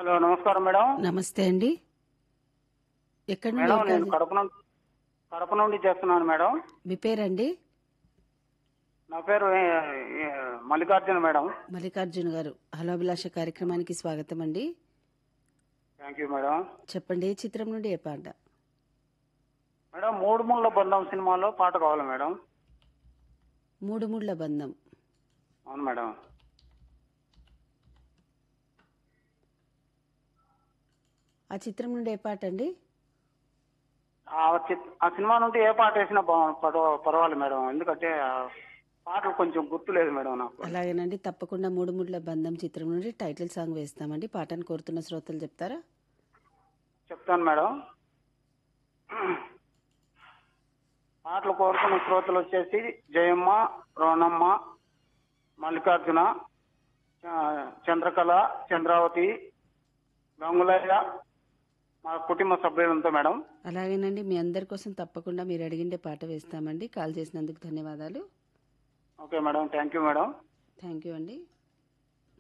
hello నమస్కారం madam నమస్తే అండి ఎక్కడి నుండి మేడం నేను కాల్- కడప నుండి కడప నుండి చేస్తున్నాను మేడం మీ పేరండి నా పేరు ఏ, ఏ, మల్లికార్జున మేడం మల్లికార్జున గారు హలో అభిలాష కార్యక్రమానికి స్వాగతం అండి థ్యాంక్ యూ మేడం చెప్పండి ఏ చిత్రం నుండి ఏ పాట మేడం మూడు ముళ్ళ బంధం సినిమాలో పాట కావాలి మేడం మూడు ముళ్ళ బంధం అవును మేడం ఆ చిత్రం నుండి ఏ పాట అండి ఆ చిత్- ఆ సినిమా నుండి ఏ పాట వేసినా బా- పర్వ- పర్వాలేదు మేడం ఎందుకంటే ఆ పాటలు కొంచెం గుర్తులేదు మేడం నాకు అలాగేనండి తప్పకుండా మూడు ముళ్ళ బంధం చిత్రం నుండి టైటిల్ సాంగ్ వేస్తామండి పాటను కోరుతున్న శ్రోతలు చెప్తారా చెప్తాను మేడం పాటలు కోరుకున్న శ్రోతలు వచ్చేసి జయమ్మ రోనమ్మ మల్లికార్జున ఆ, చంద్రకళ చంద్రావతి గంగులయ్య మా కుటుంబ సభ్యులంతా మేడం అలాగేనండి మీ అందరి కోసం తప్పకుండా మీరు అడిగిండే పాట వేస్తామండి కాల్ చేసినందుకు ధన్యవాదాలు okay madam thank you madam thank you అండి